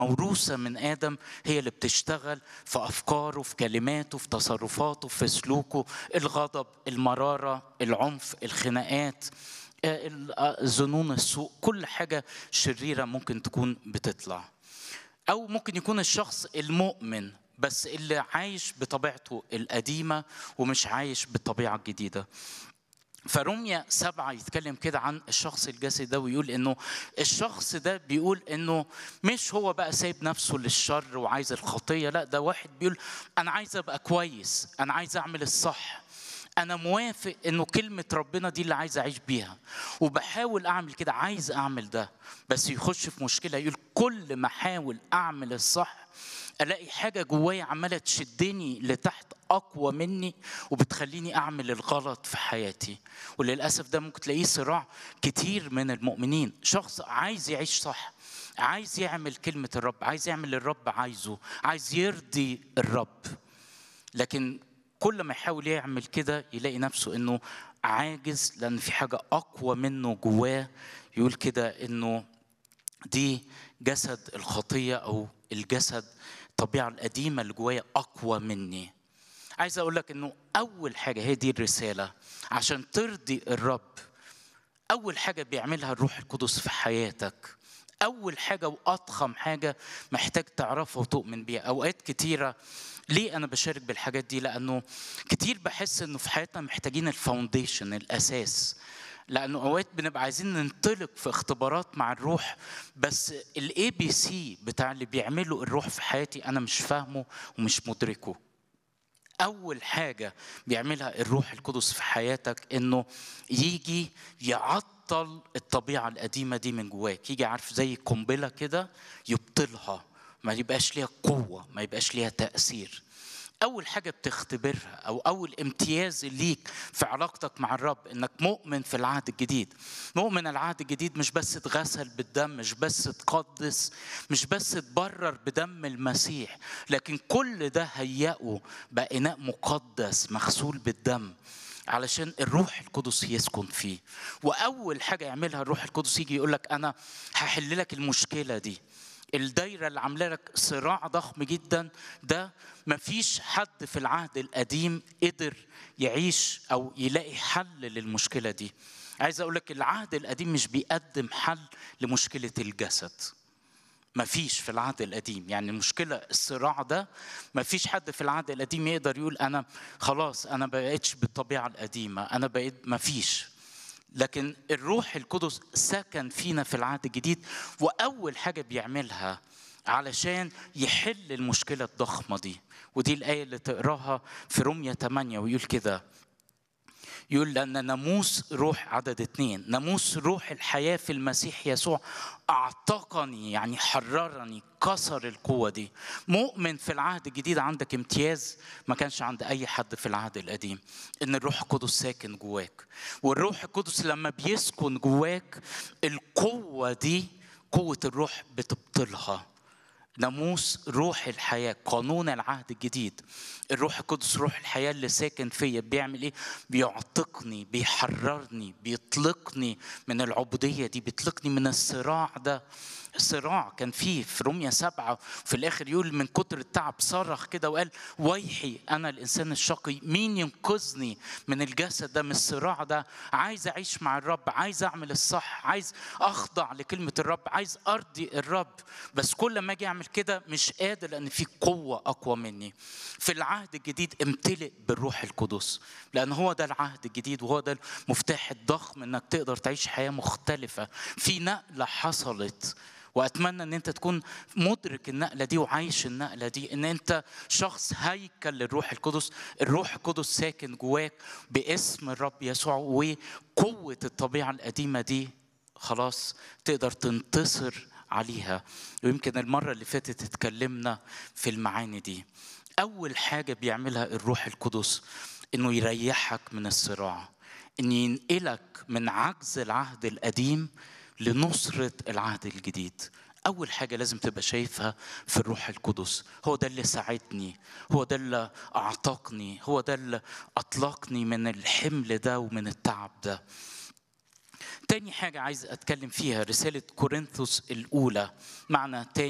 موروثة من آدم هي اللي بتشتغل في أفكاره في كلماته في تصرفاته في سلوكه الغضب المرارة العنف الخناقات ظنون السوء كل حاجة شريرة ممكن تكون بتطلع أو ممكن يكون الشخص المؤمن بس اللي عايش بطبيعته القديمة ومش عايش بالطبيعة الجديدة فرمية سبعة يتكلم كده عن الشخص الجسدي ده ويقول انه الشخص ده بيقول انه مش هو بقى سايب نفسه للشر وعايز الخطية لا ده واحد بيقول انا عايز ابقى كويس انا عايز اعمل الصح انا موافق انه كلمة ربنا دي اللي عايز اعيش بيها وبحاول اعمل كده عايز اعمل ده بس يخش في مشكلة يقول كل ما احاول اعمل الصح الاقي حاجة جوايا عمالة تشدني لتحت اقوى مني وبتخليني اعمل الغلط في حياتي وللاسف ده ممكن تلاقيه صراع كتير من المؤمنين شخص عايز يعيش صح عايز يعمل كلمة الرب عايز يعمل اللي الرب عايزه عايز يرضي الرب لكن كل ما يحاول يعمل كده يلاقي نفسه انه عاجز لان في حاجة اقوى منه جواه يقول كده انه دي جسد الخطية او الجسد الطبيعة القديمة اللي جوايا اقوى مني عايز اقول لك انه اول حاجه هي دي الرساله عشان ترضي الرب اول حاجه بيعملها الروح القدس في حياتك اول حاجه واضخم حاجه محتاج تعرفها وتؤمن بيها اوقات كتيره ليه انا بشارك بالحاجات دي لانه كتير بحس انه في حياتنا محتاجين الفاونديشن الاساس لانه اوقات بنبقى عايزين ننطلق في اختبارات مع الروح بس الاي بي سي بتاع اللي بيعمله الروح في حياتي انا مش فاهمه ومش مدركه أول حاجة بيعملها الروح القدس في حياتك إنه يجي يعطل الطبيعة القديمة دي من جواك، يجي عارف زي قنبلة كده يبطلها، ما يبقاش ليها قوة، ما يبقاش ليها تأثير. أول حاجة بتختبرها أو أول امتياز ليك في علاقتك مع الرب إنك مؤمن في العهد الجديد. مؤمن العهد الجديد مش بس اتغسل بالدم، مش بس اتقدس، مش بس اتبرر بدم المسيح، لكن كل ده هيئه بقى إناء مقدس مغسول بالدم. علشان الروح القدس يسكن فيه واول حاجه يعملها الروح القدس يجي يقول لك انا هحل لك المشكله دي الدايره اللي عامله لك صراع ضخم جدا ده مفيش حد في العهد القديم قدر يعيش او يلاقي حل للمشكله دي عايز اقول لك العهد القديم مش بيقدم حل لمشكله الجسد مفيش في العهد القديم يعني المشكلة الصراع ده مفيش حد في العهد القديم يقدر يقول أنا خلاص أنا بقيتش بالطبيعة القديمة أنا بقيت مفيش لكن الروح القدس سكن فينا في العهد الجديد واول حاجه بيعملها علشان يحل المشكله الضخمه دي ودي الايه اللي تقراها في روميا 8 ويقول كده يقول لأن ناموس روح عدد اتنين ناموس روح الحياة في المسيح يسوع أعتقني يعني حررني كسر القوة دي مؤمن في العهد الجديد عندك امتياز ما كانش عند أي حد في العهد القديم إن الروح القدس ساكن جواك والروح القدس لما بيسكن جواك القوة دي قوة الروح بتبطلها ناموس روح الحياة قانون العهد الجديد الروح القدس روح الحياة اللي ساكن فيا بيعمل ايه بيعتقني بيحررني بيطلقني من العبودية دي بيطلقني من الصراع ده صراع كان فيه في روميا سبعة في الآخر يقول من كتر التعب صرخ كده وقال ويحي أنا الإنسان الشقي مين ينقذني من الجسد ده من الصراع ده عايز أعيش مع الرب عايز أعمل الصح عايز أخضع لكلمة الرب عايز أرضي الرب بس كل ما أجي أعمل كده مش قادر لأن في قوة أقوى مني في العهد الجديد امتلئ بالروح القدس لأن هو ده العهد الجديد وهو ده المفتاح الضخم إنك تقدر تعيش حياة مختلفة في نقلة حصلت واتمنى ان انت تكون مدرك النقله دي وعايش النقله دي ان انت شخص هيكل للروح القدس الروح القدس ساكن جواك باسم الرب يسوع وقوه الطبيعه القديمه دي خلاص تقدر تنتصر عليها ويمكن المره اللي فاتت اتكلمنا في المعاني دي اول حاجه بيعملها الروح القدس انه يريحك من الصراع ان ينقلك من عجز العهد القديم لنصرة العهد الجديد أول حاجة لازم تبقى شايفها في الروح القدس هو ده اللي ساعدني هو ده اللي أعتقني هو ده اللي أطلقني من الحمل ده ومن التعب ده تاني حاجة عايز أتكلم فيها رسالة كورنثوس الأولى معنى تاني